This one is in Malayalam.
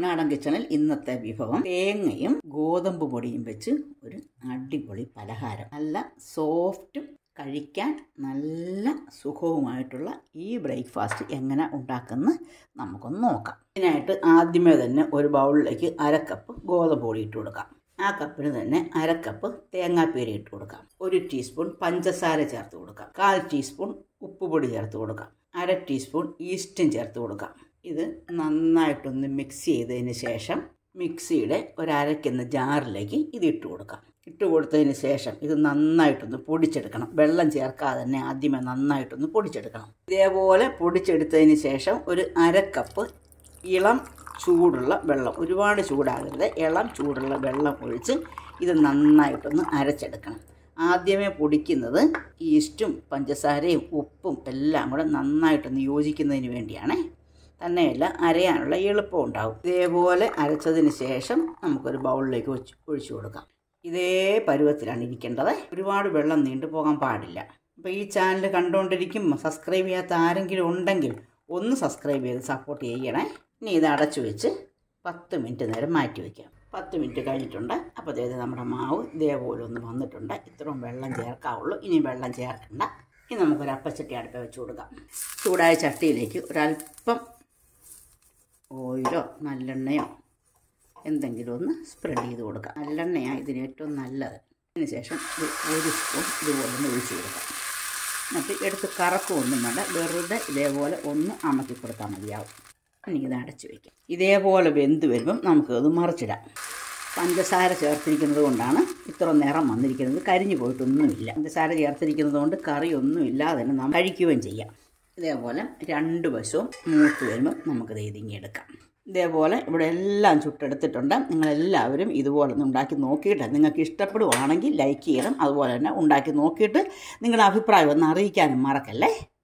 ഉൾനാടൻ കിച്ചണിൽ ഇന്നത്തെ വിഭവം തേങ്ങയും ഗോതമ്പ് പൊടിയും വെച്ച് ഒരു അടിപൊളി പലഹാരം നല്ല സോഫ്റ്റും കഴിക്കാൻ നല്ല സുഖവുമായിട്ടുള്ള ഈ ബ്രേക്ക്ഫാസ്റ്റ് എങ്ങനെ ഉണ്ടാക്കുന്ന നമുക്കൊന്ന് നോക്കാം ഇതിനായിട്ട് ആദ്യമേ തന്നെ ഒരു ബൗളിലേക്ക് അര കപ്പ് ഗോതമ്പ് പൊടി ഇട്ട് കൊടുക്കാം ആ കപ്പിന് തന്നെ അര കപ്പ് തേങ്ങാപ്പീര ഇട്ട് കൊടുക്കാം ഒരു ടീസ്പൂൺ പഞ്ചസാര ചേർത്ത് കൊടുക്കാം കാൽ ടീസ്പൂൺ ഉപ്പുപൊടി ചേർത്ത് കൊടുക്കാം അര ടീസ്പൂൺ ഈസ്റ്റും ചേർത്ത് കൊടുക്കാം ഇത് നന്നായിട്ടൊന്ന് മിക്സ് ചെയ്തതിന് ശേഷം മിക്സിയുടെ ഒരരയ്ക്കുന്ന ജാറിലേക്ക് ഇത് ഇട്ട് കൊടുക്കാം ഇട്ട് കൊടുത്തതിന് ശേഷം ഇത് നന്നായിട്ടൊന്ന് പൊടിച്ചെടുക്കണം വെള്ളം ചേർക്കാതെ തന്നെ ആദ്യമേ നന്നായിട്ടൊന്ന് പൊടിച്ചെടുക്കണം ഇതേപോലെ പൊടിച്ചെടുത്തതിന് ശേഷം ഒരു അര കപ്പ് ഇളം ചൂടുള്ള വെള്ളം ഒരുപാട് ചൂടാകരുത് ഇളം ചൂടുള്ള വെള്ളം ഒഴിച്ച് ഇത് നന്നായിട്ടൊന്ന് അരച്ചെടുക്കണം ആദ്യമേ പൊടിക്കുന്നത് ഈസ്റ്റും പഞ്ചസാരയും ഉപ്പും എല്ലാം കൂടെ നന്നായിട്ടൊന്ന് യോജിക്കുന്നതിന് വേണ്ടിയാണ് തന്നെയല്ല അരയാനുള്ള എളുപ്പം ഉണ്ടാവും ഇതേപോലെ അരച്ചതിന് ശേഷം നമുക്കൊരു ബൗളിലേക്ക് ഒഴിച്ച് ഒഴിച്ചു കൊടുക്കാം ഇതേ പരുവത്തിലാണ് ഇരിക്കേണ്ടത് ഒരുപാട് വെള്ളം നീണ്ടു പോകാൻ പാടില്ല അപ്പോൾ ഈ ചാനൽ കണ്ടുകൊണ്ടിരിക്കും സബ്സ്ക്രൈബ് ചെയ്യാത്ത ആരെങ്കിലും ഉണ്ടെങ്കിൽ ഒന്ന് സബ്സ്ക്രൈബ് ചെയ്ത് സപ്പോർട്ട് ചെയ്യണേ ഇനി ഇത് അടച്ചു വെച്ച് പത്ത് മിനിറ്റ് നേരം മാറ്റി വയ്ക്കാം പത്ത് മിനിറ്റ് കഴിഞ്ഞിട്ടുണ്ട് അപ്പോൾ അതായത് നമ്മുടെ മാവ് ഇതേപോലെ ഒന്ന് വന്നിട്ടുണ്ട് ഇത്രയും വെള്ളം ചേർക്കാവുള്ളൂ ഇനി വെള്ളം ചേർക്കണ്ട ഇനി നമുക്കൊരു അപ്പച്ചട്ടി അടുപ്പ് വെച്ച് കൊടുക്കാം ചൂടായ ചട്ടിയിലേക്ക് ഒരല്പം ഓയിലോ നല്ലെണ്ണയോ എന്തെങ്കിലും ഒന്ന് സ്പ്രെഡ് ചെയ്ത് കൊടുക്കാം നല്ലെണ്ണയാണ് ഇതിന് ഏറ്റവും നല്ലത് അതിന് ശേഷം ഇത് ഒരു സ്പൂൺ ഇതുപോലെ ഒന്ന് ഒഴിച്ച് കൊടുക്കാം എന്നിട്ട് എടുത്ത് കറക്കൊന്നും വേണ്ട വെറുതെ ഇതേപോലെ ഒന്ന് അമക്കി കൊടുത്താൽ മതിയാവും ഇനി ഇത് അടച്ച് വയ്ക്കാം ഇതേപോലെ വെന്ത് വരുമ്പം നമുക്കത് മറിച്ചിടാം പഞ്ചസാര ചേർത്തിരിക്കുന്നത് കൊണ്ടാണ് ഇത്ര നിറം വന്നിരിക്കുന്നത് കരിഞ്ഞു പോയിട്ടൊന്നുമില്ല പഞ്ചസാര ചേർത്തിരിക്കുന്നത് കൊണ്ട് കറിയൊന്നും ഇല്ലാതെ തന്നെ നാം കഴിക്കുകയും ചെയ്യാം ഇതേപോലെ രണ്ട് വശവും മൂത്ത് വരുമ്പോൾ നമുക്കിത് ഇതിങ്ങിയെടുക്കാം ഇതേപോലെ ഇവിടെ എല്ലാം ചുട്ടെടുത്തിട്ടുണ്ട് നിങ്ങളെല്ലാവരും ഇതുപോലെ ഒന്ന് ഉണ്ടാക്കി നോക്കിയിട്ട് നിങ്ങൾക്ക് ഇഷ്ടപ്പെടുവാണെങ്കിൽ ലൈക്ക് ചെയ്യണം അതുപോലെ തന്നെ ഉണ്ടാക്കി നോക്കിയിട്ട് നിങ്ങളുടെ അഭിപ്രായം ഒന്ന് അറിയിക്കാനും മറക്കല്ലേ